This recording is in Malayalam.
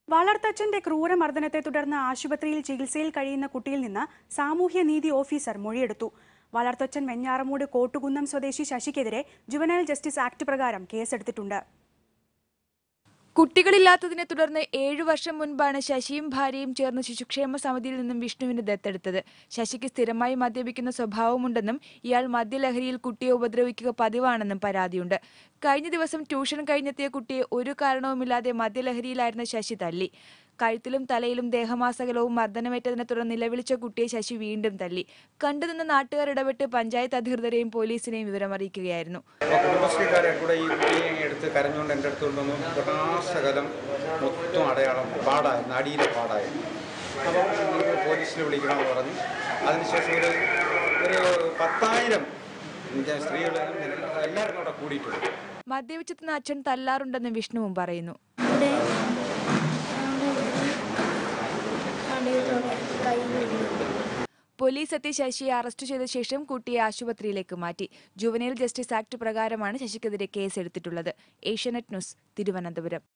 വളർത്തച്ഛന്റെ ക്രൂരമർദ്ദനത്തെ തുടർന്ന് ആശുപത്രിയിൽ ചികിത്സയിൽ കഴിയുന്ന കുട്ടിയിൽ നിന്ന് സാമൂഹ്യനീതി ഓഫീസർ മൊഴിയെടുത്തു വളർത്തച്ഛൻ വെഞ്ഞാറമൂട് കോട്ടുകുന്നം സ്വദേശി ശശിക്കെതിരെ ജുവനൈൽ ജസ്റ്റിസ് ആക്ട് പ്രകാരം കേസെടുത്തിട്ടുണ്ട് കുട്ടികളില്ലാത്തതിനെ തുടർന്ന് ഏഴു വർഷം മുൻപാണ് ശശിയും ഭാര്യയും ചേർന്ന് ശിശുക്ഷേമ സമിതിയിൽ നിന്നും വിഷ്ണുവിന് ദത്തെടുത്തത് ശശിക്ക് സ്ഥിരമായി മദ്യപിക്കുന്ന സ്വഭാവമുണ്ടെന്നും ഇയാൾ മദ്യലഹരിയിൽ കുട്ടിയെ ഉപദ്രവിക്കുക പതിവാണെന്നും പരാതിയുണ്ട് കഴിഞ്ഞ ദിവസം ട്യൂഷൻ കഴിഞ്ഞെത്തിയ കുട്ടിയെ ഒരു കാരണവുമില്ലാതെ മദ്യലഹരിയിലായിരുന്ന ശശി തല്ലി കഴുത്തിലും തലയിലും ദേഹമാസകലവും മർദ്ദനമേറ്റതിനെ തുടർന്ന് നിലവിളിച്ച കുട്ടിയെ ശശി വീണ്ടും തല്ലി കണ്ടുനിന്ന നാട്ടുകാർ ഇടപെട്ട് പഞ്ചായത്ത് അധികൃതരെയും പോലീസിനെയും വിവരമറിയിക്കുകയായിരുന്നു അപ്പോൾ കുടുംബശ്രീക്കാരെ കൂടെ ഈ കുട്ടിയെ എടുത്ത് കരഞ്ഞുകൊണ്ട് എൻ്റെ അടുത്ത് കൊണ്ടുവന്നു കഥാശകലം മൊത്തം അടയാളം പാടായി നാടിയിലെ പാടായി അപ്പം നിങ്ങൾ പോലീസിൽ വിളിക്കണമെന്ന് പറഞ്ഞു അതിനുശേഷം ഒരു ഒരു പത്തായിരം സ്ത്രീകൾ എല്ലാവരും കൂടെ കൂടിയിട്ടുണ്ട് മദ്യപിച്ചെത്തുന്ന അച്ഛൻ തല്ലാറുണ്ടെന്ന് വിഷ്ണുവും പറയുന്നു ഇവിടെ അടിയിലൂടെ കൈ പോലീസ് എത്തി ശശിയെ അറസ്റ്റ് ചെയ്ത ശേഷം കുട്ടിയെ ആശുപത്രിയിലേക്ക് മാറ്റി ജുവനൈൽ ജസ്റ്റിസ് ആക്ട് പ്രകാരമാണ് ശശിക്കെതിരെ കേസെടുത്തിട്ടുള്ളത് ഏഷ്യാനെറ്റ് ന്യൂസ് തിരുവനന്തപുരം